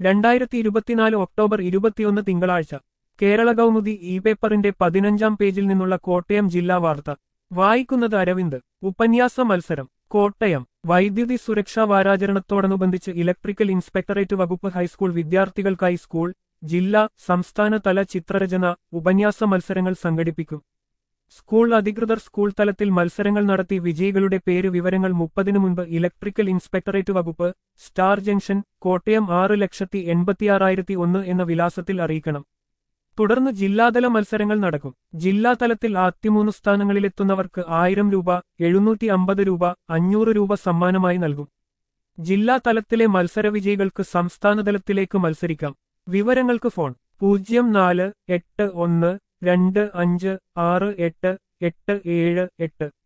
രണ്ടായിരത്തി ഇരുപത്തിനാല് ഒക്ടോബർ ഇരുപത്തിയൊന്ന് തിങ്കളാഴ്ച കേരള കൗമുദി ഇ പേപ്പറിന്റെ പതിനഞ്ചാം പേജിൽ നിന്നുള്ള കോട്ടയം ജില്ലാ വാർത്ത വായിക്കുന്നത് അരവിന്ദ് ഉപന്യാസ മത്സരം കോട്ടയം വൈദ്യുതി സുരക്ഷാ വാരാചരണത്തോടനുബന്ധിച്ച് ഇലക്ട്രിക്കൽ ഇൻസ്പെക്ടറേറ്റ് വകുപ്പ് ഹൈസ്കൂൾ വിദ്യാർത്ഥികൾക്കായി സ്കൂൾ ജില്ലാ സംസ്ഥാന തല ചിത്രരചന ഉപന്യാസ മത്സരങ്ങൾ സംഘടിപ്പിക്കും സ്കൂൾ അധികൃതർ സ്കൂൾ തലത്തിൽ മത്സരങ്ങൾ നടത്തി വിജയികളുടെ പേര് വിവരങ്ങൾ മുപ്പതിനു മുൻപ് ഇലക്ട്രിക്കൽ ഇൻസ്പെക്ടറേറ്റ് വകുപ്പ് സ്റ്റാർ ജംഗ്ഷൻ കോട്ടയം ആറ് ലക്ഷത്തി എൺപത്തിയാറായിരത്തി ഒന്ന് എന്ന വിലാസത്തിൽ അറിയിക്കണം തുടർന്ന് ജില്ലാതല മത്സരങ്ങൾ നടക്കും ജില്ലാതലത്തിൽ ആദ്യമൂന്ന് സ്ഥാനങ്ങളിലെത്തുന്നവർക്ക് ആയിരം രൂപ എഴുന്നൂറ്റി അമ്പത് രൂപ അഞ്ഞൂറ് രൂപ സമ്മാനമായി നൽകും ജില്ലാ തലത്തിലെ മത്സരവിജയികൾക്ക് സംസ്ഥാനതലത്തിലേക്ക് മത്സരിക്കാം വിവരങ്ങൾക്ക് ഫോൺ പൂജ്യം നാല് എട്ട് ഒന്ന് രണ്ട് അഞ്ച് ആറ് എട്ട് എട്ട് ഏഴ് എട്ട്